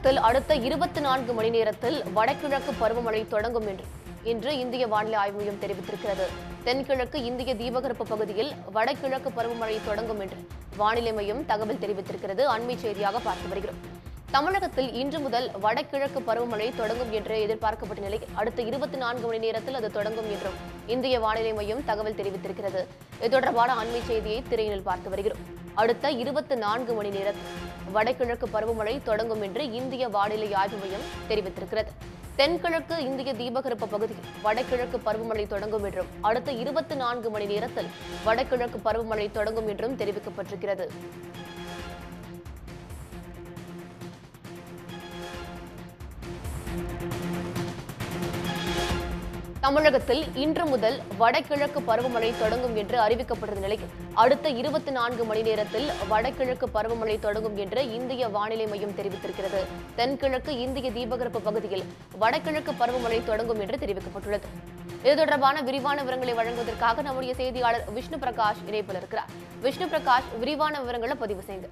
தமிழகத்தில் அடுத்த இருபத்தி நான்கு மணி நேரத்தில் வடகிழக்கு பருவமழை தொடங்கும் என்று இன்று இந்திய வானிலை ஆய்வு மையம் தெரிவித்திருக்கிறது தென்கிழக்கு இந்திய தீபகற்ப பகுதியில் வடகிழக்கு பருவமழை தொடங்கும் என்று வானிலை மையம் தகவல் தெரிவித்திருக்கிறது அண்மை செய்தியாக பார்த்து வருகிறோம் தமிழகத்தில் இன்று முதல் வடகிழக்கு பருவமழை தொடங்கும் என்று எதிர்பார்க்கப்பட்ட நிலையில் அடுத்த இருபத்தி நான்கு மணி நேரத்தில் அது தொடங்கும் என்றும் இந்திய வானிலை மையம் தகவல் தெரிவித்திருக்கிறது இது தொடர்பான அண்மை செய்தியை திரையினில் பார்த்து வருகிறோம் அடுத்த இருபத்தி நான்கு மணி நேரத்தில் வடகிழக்கு பருவமழை தொடங்கும் என்று இந்திய வானிலை ஆய்வு மையம் தெரிவித்திருக்கிறது தென்கிழக்கு இந்திய தீபகற்ப பகுதியில் வடகிழக்கு பருவமழை தொடங்கும் என்றும் அடுத்த இருபத்தி நான்கு மணி நேரத்தில் வடகிழக்கு பருவமழை தொடங்கும் என்றும் தெரிவிக்கப்பட்டிருக்கிறது தமிழகத்தில் இன்று முதல் வடகிழக்கு பருவமழை தொடங்கும் என்று அறிவிக்கப்பட்டிருந்த நிலையில் அடுத்த இருபத்தி நான்கு மணி நேரத்தில் வடகிழக்கு பருவமழை தொடங்கும் என்று இந்திய வானிலை மையம் தெரிவித்திருக்கிறது தென்கிழக்கு இந்திய தீபகற்ப பகுதியில் வடகிழக்கு பருவமழை தொடங்கும் என்று தெரிவிக்கப்பட்டுள்ளது இது தொடர்பான விரிவான விவரங்களை வழங்குவதற்காக நம்முடைய செய்தியாளர் விஷ்ணு பிரகாஷ் இணைப்பில் இருக்கிறார் விஷ்ணு பிரகாஷ் விரிவான விவரங்களை பதிவு செய்யுங்க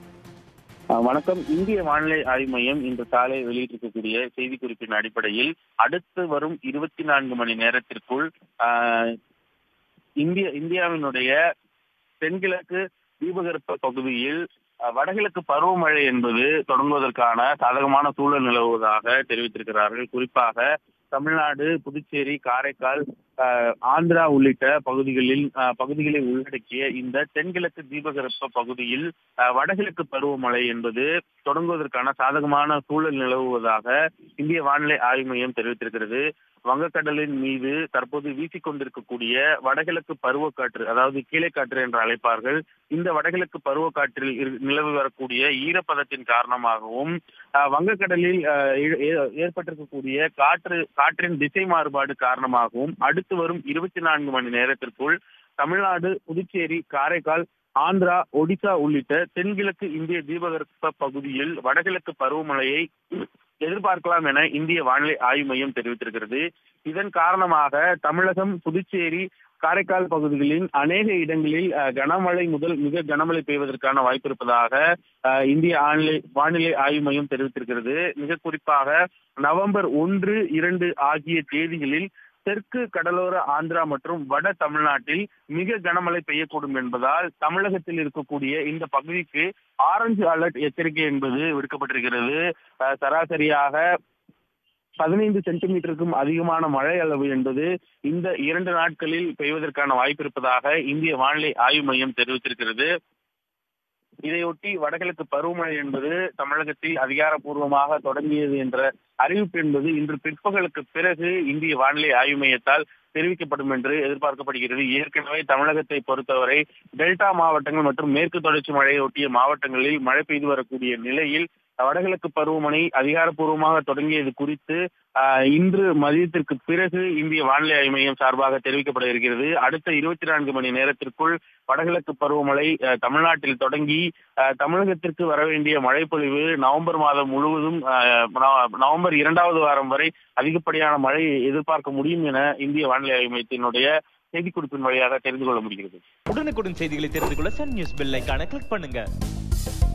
அஹ் வணக்கம் இந்திய வானிலை ஆய்வு மையம் இன்று காலை வெளியிட்டிருக்கக்கூடிய செய்திக்குறிப்பின் அடிப்படையில் அடுத்து வரும் இருபத்தி நான்கு மணி நேரத்திற்குள் அஹ், இந்திய இந்தியாவினுடைய தென்கிழக்கு தீபகற்ப பகுதியில் அஹ், வடகிழக்கு பருவமழை என்பது தொடங்குவதற்கான சாதகமான சூழல் நிலவுவதாக தெரிவித்திருக்கிறார்கள் குறிப்பாக தமிழ்நாடு புதுச்சேரி காரைக்கால் அஹ், ஆந்திரா உள்ளிட்ட பகுதிகளில் அஹ், பகுதிகளை உள்ளடக்கிய இந்த தென்கிழக்கு தீபகற்ப பகுதியில் அஹ், வடகிழக்கு பருவமழை என்பது தொடங்குவதற்கான சாதகமான சூழல் நிலவுவதாக இந்திய வானிலை ஆய்வு மையம் தெரிவித்திருக்கிறது வங்கக்கடலின் மீது தற்போது வீசிக்கொண்டிருக்கக்கூடிய வடகிழக்கு பருவக்காற்று அதாவது கீழைக்காற்று என்று அழைப்பார்கள் இந்த வடகிழக்கு பருவக்காற்றில் இரு- நிலவி வரக்கூடிய ஈரப்பதத்தின் காரணமாகவும் அஹ், வங்கக்கடலில் அஹ், ஏ- ஏ- ஏற்பட்டிருக்கக்கூடிய காற்று காற்றின் திசை மாறுபாடு காரணமாகவும் அடுத்து வரும் இருபத்தி நான்கு மணி நேரத்திற்குள் தமிழ்நாடு புதுச்சேரி காரைக்கால் ஆந்திரா ஒடிசா உள்ளிட்ட தென்கிழக்கு இந்திய தீபகற்ப பகுதியில் வடகிழக்கு பருவமழையை எதிர்பார்க்கலாம் என இந்திய வானிலை ஆய்வு மையம் தெரிவித்திருக்கிறது இதன் காரணமாக தமிழகம் புதுச்சேரி காரைக்கால் பகுதிகளின் அநேக இடங்களில் அஹ், கனமழை முதல் மிக கனமழை பெய்வதற்கான வாய்ப்பு இருப்பதாக அஹ், இந்திய வானிலை வானிலை ஆய்வு மையம் தெரிவித்திருக்கிறது மிக குறிப்பாக நவம்பர் ஒன்று இரண்டு ஆகிய தேதிகளில் தெற்கு கடலோர ஆந்திரா மற்றும் வட தமிழ்நாட்டில் மிக கனமழை பெய்யக்கூடும் என்பதால் தமிழகத்தில் இருக்கக்கூடிய இந்த பகுதிக்கு ஆரஞ்சு அலர்ட் எச்சரிக்கை என்பது விடுக்கப்பட்டிருக்கிறது அஹ், சராசரியாக பதினைந்து சென்டிமீட்டருக்கும் அதிகமான மழை அளவு என்பது இந்த இரண்டு நாட்களில் பெய்வதற்கான வாய்ப்பு இருப்பதாக இந்திய வானிலை ஆய்வு மையம் தெரிவித்திருக்கிறது இதையொட்டி வடகிழக்கு பருவமழை என்பது தமிழகத்தில் அதிகாரப்பூர்வமாக தொடங்கியது என்ற அறிவிப்பு என்பது இன்று பிற்பகலுக்கு பிறகு இந்திய வானிலை ஆய்வு மையத்தால் தெரிவிக்கப்படும் என்று எதிர்பார்க்கப்படுகிறது ஏற்கனவே தமிழகத்தை பொறுத்தவரை டெல்டா மாவட்டங்கள் மற்றும் மேற்கு தொடர்ச்சி மழையை ஒட்டிய மாவட்டங்களில் மழை பெய்து வரக்கூடிய நிலையில் வடகிழக்கு பருவமழை அதிகாரப்பூர்வமாக தொடங்கியது குறித்து ஆஹ், இன்று மதியத்திற்கு பிறகு இந்திய வானிலை ஆய்வு மையம் சார்பாக தெரிவிக்கப்பட இருக்கிறது அடுத்த இருபத்தி நான்கு மணி நேரத்திற்குள் வடகிழக்கு பருவமழை ஆஹ், தமிழ்நாட்டில் தொடங்கி ஆஹ், தமிழகத்திற்கு வர வேண்டிய மழைப்பொழிவு நவம்பர் மாதம் முழுவதும் ஆஹ், நவ- நவம்பர் இரண்டாவது வாரம் வரை அதிகப்படியான மழையை எதிர்பார்க்க முடியும் என இந்திய வானிலை ஆய்வு மையத்தினுடைய செய்திக்குறிப்பின் வழியாக தெரிந்து கொள்ள முடிகிறது உடனுக்குடன் செய்திகளை தெரிந்து கொள்ள சன் நியூஸ் பெல் ஐகானை கிளிக் பண்ணுங்க